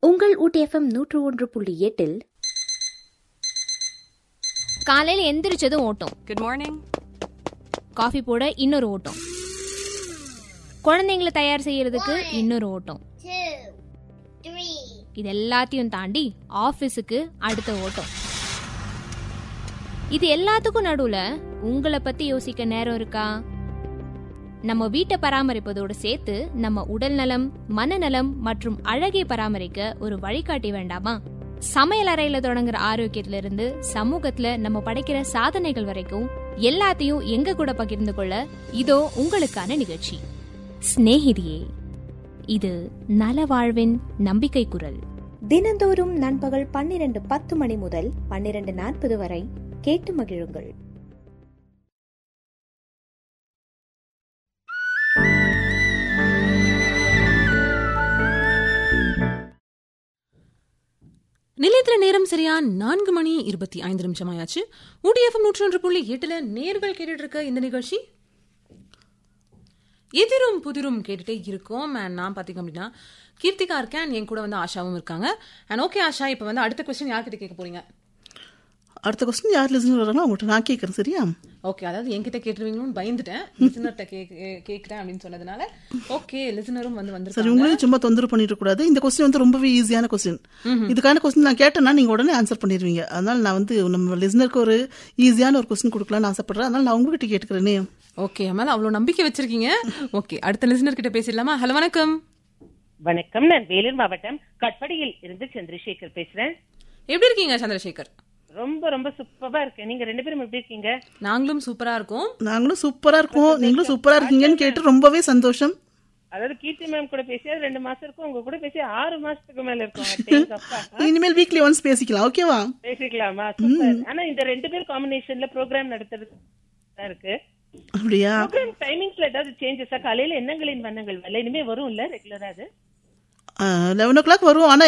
உங்கள் ஊட்டிஎஃப்எம் நூற்று ஒன்று புள்ளி எட்டில் காலையில எந்திரிச்சதும் ஓட்டம் Good morning. காஃபி போட இன்னொரு ஓட்டம் குழந்தைங்களை தயார் செய்யறதுக்கு இன்னொரு ஓட்டம் two, three, இது எல்லாத்தையும் தாண்டி ஆபீஸுக்கு அடுத்த ஓட்டம் இது எல்லாத்துக்கும் நடுவுல உங்களை பத்தி யோசிக்க நேரம் இருக்கா நம்ம வீட்டை பராமரிப்பதோடு சேர்த்து நம்ம உடல் நலம் மனநலம் மற்றும் அழகை பராமரிக்க ஒரு வழிகாட்டி வேண்டாமா சமையல் அறையில தொடங்குற ஆரோக்கியத்துல இருந்து சமூகத்துல நம்ம படைக்கிற சாதனைகள் வரைக்கும் எல்லாத்தையும் எங்க கூட பகிர்ந்து கொள்ள இதோ உங்களுக்கான நிகழ்ச்சி சிநேகிதியே இது நல வாழ்வின் நம்பிக்கை குரல் தினந்தோறும் நண்பகல் பன்னிரண்டு பத்து மணி முதல் பன்னிரண்டு நாற்பது வரை கேட்டு மகிழுங்கள் நிலையத்துல நேரம் சரியா நான்கு மணி இருபத்தி ஐந்து நிமிஷம் ஆயாச்சு ஊடிஎஃப்எம் நூற்றி ஒன்று புள்ளி எட்டுல நேர்கள் கேட்டுட்டு இருக்க இந்த நிகழ்ச்சி எதிரும் புதிரும் கேட்டுட்டே இருக்கோம் அண்ட் நான் பார்த்தீங்க அப்படின்னா கீர்த்திகா இருக்கேன் and என் கூட வந்து ஆஷாவும் இருக்காங்க அண்ட் ஓகே ஆஷா இப்போ வந்து அடுத்த கொஸ்டின் யார்கிட்ட கேட்க போறீங்க அடுத்த கொஸ்டின் யார் லிசனர் வராங்களோ அவங்கள்ட்ட நான் கேட்குறேன் சரியா ஓகே அதாவது என்கிட்ட கேட்டுருவீங்களோன்னு பயந்துட்டேன் லிசனர்கிட்ட கேட்குறேன் அப்படின்னு சொன்னதுனால ஓகே லிசனரும் வந்து சரி வந்து உங்களையும் சும்மா தொந்தரவு பண்ணிட்டு கூடாது இந்த கொஸ்டின் வந்து ரொம்பவே ஈஸியான கொஸ்டின் இதுக்கான கொஸ்டின் நான் கேட்டேன்னா நீங்க உடனே ஆன்சர் பண்ணிடுவீங்க அதனால நான் வந்து நம்ம லிசனருக்கு ஒரு ஈஸியான ஒரு கொஸ்டின் கொடுக்கலாம்னு ஆசைப்படுறேன் அதனால நான் உங்ககிட்ட கேட்டுக்கிறேனே ஓகே மேல அவ்வளவு நம்பிக்கை வச்சிருக்கீங்க ஓகே அடுத்த லிசனர் கிட்ட பேசிடலாமா ஹலோ வணக்கம் வணக்கம் நான் வேலூர் மாவட்டம் கட்படியில் இருந்து சந்திரசேகர் பேசுறேன் எப்படி இருக்கீங்க சந்திரசேகர் ரொம்ப ரொம்ப சூப்பரா இருக்கேன் நீங்க ரெண்டு பேரும் எப்படி இருக்கீங்க நாங்களும் சூப்பரா இருக்கோம் நாங்களும் சூப்பரா இருக்கோம் நீங்களும் சூப்பரா இருக்கீங்கன்னு கேட்டு ரொம்பவே சந்தோஷம் அதாவது கீர்த்தி மேம் கூட பேசியா ரெண்டு மாசம் இருக்கும் உங்க கூட பேசி ஆறு மாசத்துக்கு மேல இருக்கும் அடேங்கப்பா. இனிமேல் வீக்லி ஒன்ஸ் பேசிக்கலாம் ஓகேவா பேசிக்கலாமா சூப்பர் ஆனா இந்த ரெண்டு பேர் காம்பினேஷன்ல ப்ரோக்ராம் நடத்துறது தான் இருக்கு அப்படியா ப்ரோக்ராம் டைமிங்ஸ்ல ஏதாவது சேஞ்சஸா காலையில எண்ணங்களின் வண்ணங்கள் வரல இனிமே வரும் இல்ல ரெகுலரா அது லெவன் ஓ கிளாக் வரும் ஆனா